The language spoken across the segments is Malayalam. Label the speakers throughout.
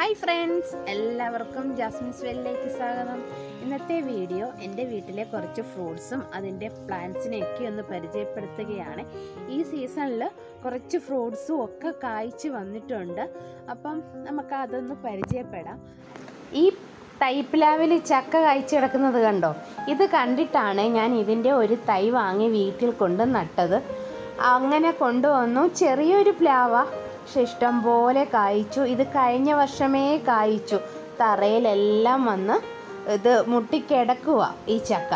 Speaker 1: ഹായ് ഫ്രണ്ട്സ് എല്ലാവർക്കും ജാസ്മിൻസ് വെല്ലിലേക്ക് സ്വാഗതം ഇന്നത്തെ വീഡിയോ എൻ്റെ വീട്ടിലെ കുറച്ച് ഫ്രൂട്ട്സും അതിൻ്റെ പ്ലാന്റ്സിനെയൊക്കെ ഒന്ന് പരിചയപ്പെടുത്തുകയാണ് ഈ സീസണിൽ കുറച്ച് ഫ്രൂട്ട്സും ഒക്കെ കായ്ച്ച് വന്നിട്ടുണ്ട് അപ്പം നമുക്ക് അതൊന്ന് പരിചയപ്പെടാം ഈ തൈപ്പിലാവിൽ ചക്ക കായ്ച്ചു കിടക്കുന്നത് കണ്ടോ ഇത് കണ്ടിട്ടാണ് ഞാൻ ഇതിൻ്റെ ഒരു തൈ വാങ്ങി വീട്ടിൽ കൊണ്ട് നട്ടത് അങ്ങനെ കൊണ്ടുവന്നു ചെറിയൊരു പ്ലാവ പക്ഷെ ഇഷ്ടം പോലെ കായ്ച്ചു ഇത് കഴിഞ്ഞ വർഷമേ കായ്ച്ചു തറയിലെല്ലാം വന്ന് ഇത് മുട്ടിക്കിടക്കുക ഈ ചക്ക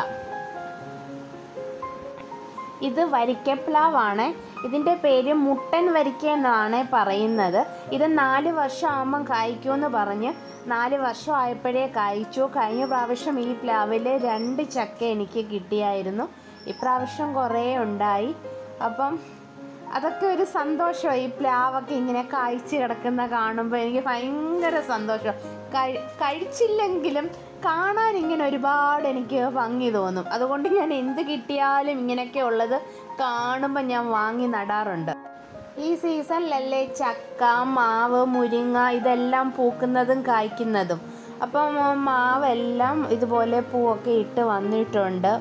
Speaker 1: ഇത് വരിക്കപ്ലാവാണ് ഇതിൻ്റെ പേര് മുട്ടൻ വരിക്ക എന്നാണ് പറയുന്നത് ഇത് നാല് വർഷം ആകുമ്പം കായ്ക്കുമെന്ന് പറഞ്ഞ് നാല് വർഷം ആയപ്പോഴേ കായ്ച്ചു കഴിഞ്ഞ പ്രാവശ്യം ഈ പ്ലാവിൽ രണ്ട് ചക്ക എനിക്ക് കിട്ടിയായിരുന്നു ഇപ്രാവശ്യം കുറേ ഉണ്ടായി അപ്പം അതൊക്കെ ഒരു സന്തോഷം ഈ പ്ലാവൊക്കെ ഇങ്ങനെ കായ്ച്ച് കിടക്കുന്ന കാണുമ്പോൾ എനിക്ക് ഭയങ്കര സന്തോഷം കഴി കഴിച്ചില്ലെങ്കിലും കാണാൻ ഇങ്ങനെ ഒരുപാട് എനിക്ക് ഭംഗി തോന്നും അതുകൊണ്ട് ഞാൻ എന്ത് കിട്ടിയാലും ഇങ്ങനെയൊക്കെ ഉള്ളത് കാണുമ്പോൾ ഞാൻ വാങ്ങി നടാറുണ്ട് ഈ സീസണിലല്ലേ ചക്ക മാവ് മുരിങ്ങ ഇതെല്ലാം പൂക്കുന്നതും കായ്ക്കുന്നതും അപ്പം മാവെല്ലാം ഇതുപോലെ പൂവൊക്കെ ഇട്ട് വന്നിട്ടുണ്ട്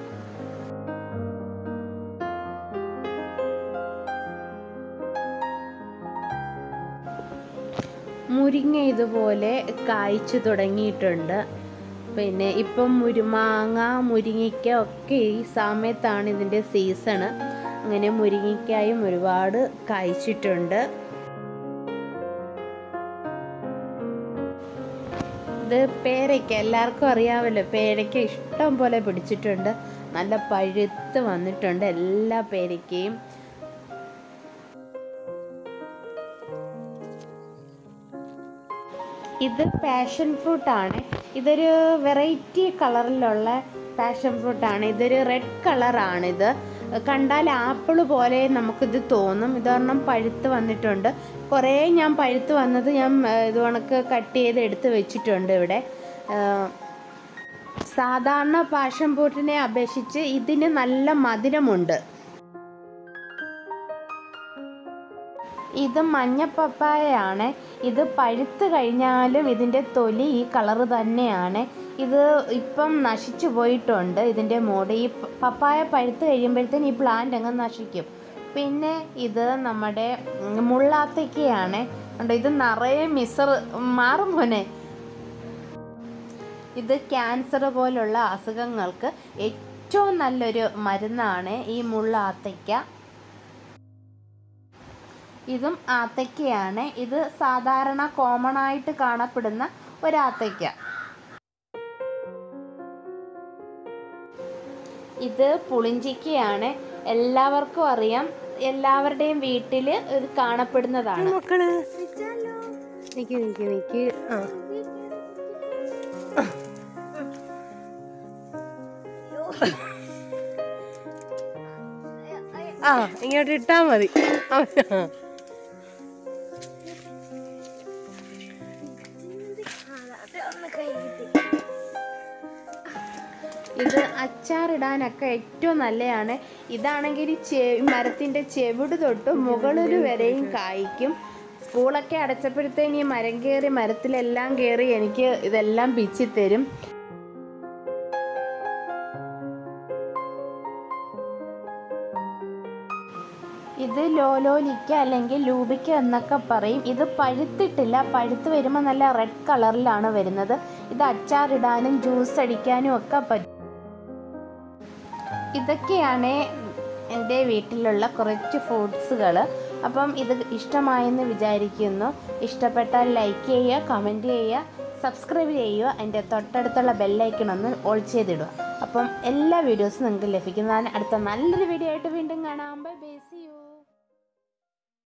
Speaker 1: മുരിങ്ങ ഇതുപോലെ കായ്ച്ചു തുടങ്ങിയിട്ടുണ്ട് പിന്നെ ഇപ്പം മുരുമാങ്ങ മുരിങ്ങയ്ക്ക ഒക്കെ ഈ സമയത്താണ് ഇതിൻ്റെ സീസണ് അങ്ങനെ മുരിങ്ങയ്ക്കായും ഒരുപാട് കായ്ച്ചിട്ടുണ്ട് ഇത് പേരയ്ക്ക എല്ലാവർക്കും അറിയാമല്ലോ പേരയ്ക്ക ഇഷ്ടം പോലെ പിടിച്ചിട്ടുണ്ട് നല്ല പഴുത്ത് വന്നിട്ടുണ്ട് എല്ലാ പേരയ്ക്കയും ഇത് പാഷൻ ഫ്രൂട്ടാണ് ഇതൊരു വെറൈറ്റി കളറിലുള്ള പാഷൻ ഫ്രൂട്ടാണ് ഇതൊരു റെഡ് കളറാണിത് കണ്ടാൽ ആപ്പിൾ പോലെ നമുക്കിത് തോന്നും ഇതൊരെണ്ണം പഴുത്ത് വന്നിട്ടുണ്ട് കുറേ ഞാൻ പഴുത്ത് വന്നത് ഞാൻ ഏഹ്, ഇത് കണക്ക് കട്ട് ചെയ്ത് എടുത്ത് വെച്ചിട്ടുണ്ട് ഇവിടെ ഏഹ്, സാധാരണ പാഷൻ ഫ്രൂട്ടിനെ അപേക്ഷിച്ച് ഇതിന് നല്ല മധുരമുണ്ട് ഇത് മഞ്ഞ പപ്പായയാണ് ഇത് പഴുത്ത് കഴിഞ്ഞാലും ഇതിൻ്റെ തൊലി ഈ കളറ് തന്നെയാണ് ഇത് ഇപ്പം നശിച്ചു പോയിട്ടുണ്ട് ഇതിൻ്റെ മോഡ് ഈ പ- പപ്പായ പഴുത്ത് കഴിയുമ്പോഴത്തേന് ഈ പ്ലാന്റ് അങ്ങ് നശിക്കും പിന്നെ ഇത് നമ്മുടെ ഉം, മുള്ളാത്തയ്ക്കയാണ് ഉണ്ട് ഇത് നിറയെ മിസർ മാറും മോനെ ഇത് ക്യാൻസർ പോലുള്ള അസുഖങ്ങൾക്ക് ഏറ്റവും നല്ലൊരു മരുന്നാണ് ഈ മുള്ളാത്തയ്ക്ക ഇതും ആത്തയ്ക്കയാണ് ഇത് സാധാരണ കോമൺ ആയിട്ട് കാണപ്പെടുന്ന ഒരാത്തയ്ക്ക ഇത് പുളിഞ്ചിക്കയാണ് എല്ലാവർക്കും അറിയാം എല്ലാവരുടെയും വീട്ടിൽ ഇത് കാണപ്പെടുന്നതാണ്
Speaker 2: മക്കള് നിക്ക് നിക്ക് നിക്ക് ആ ആ ഇങ്ങോട്ട് ഇട്ടാ മതി ആ.
Speaker 1: ഇത് അച്ചാറിടാനൊക്കെ ഏറ്റവും നല്ലതാണ് ഇതാണെങ്കിൽ ചെ മരത്തിൻ്റെ ചെവിട് തൊട്ട് മുകളിൽ വരെയും കായ്ക്കും സ്കൂളൊക്കെ അടച്ചപ്പോഴത്തേന് ഈ മരം കയറി മരത്തിലെല്ലാം കയറി എനിക്ക് ഇതെല്ലാം പിച്ചി തരും ഇത് ലോലോലിക്ക അല്ലെങ്കിൽ ലൂബിക്ക എന്നൊക്കെ പറയും ഇത് പഴുത്തിട്ടില്ല പഴുത്ത് വരുമ്പോൾ നല്ല റെഡ് കളറിലാണ് വരുന്നത് ഇത് അച്ചാറിടാനും ജ്യൂസ് അടിക്കാനും ഒക്കെ പറ്റും ഇതൊക്കെയാണ് എൻ്റെ വീട്ടിലുള്ള കുറച്ച് ഫ്രൂട്ട്സുകൾ അപ്പം ഇത് ഇഷ്ടമായെന്ന് വിചാരിക്കുന്നു ഇഷ്ടപ്പെട്ടാൽ ലൈക്ക് ചെയ്യുക കമൻറ്റ് ചെയ്യുക സബ്സ്ക്രൈബ് ചെയ്യുക എൻ്റെ തൊട്ടടുത്തുള്ള ബെല്ലൈക്കണൊന്ന് ഓൾ ചെയ്തിടുക അപ്പം എല്ലാ വീഡിയോസും നിങ്ങൾക്ക് ലഭിക്കുന്നതാണ് അടുത്ത നല്ലൊരു വീഡിയോ ആയിട്ട് വീണ്ടും കാണാം ബൈ ബൈ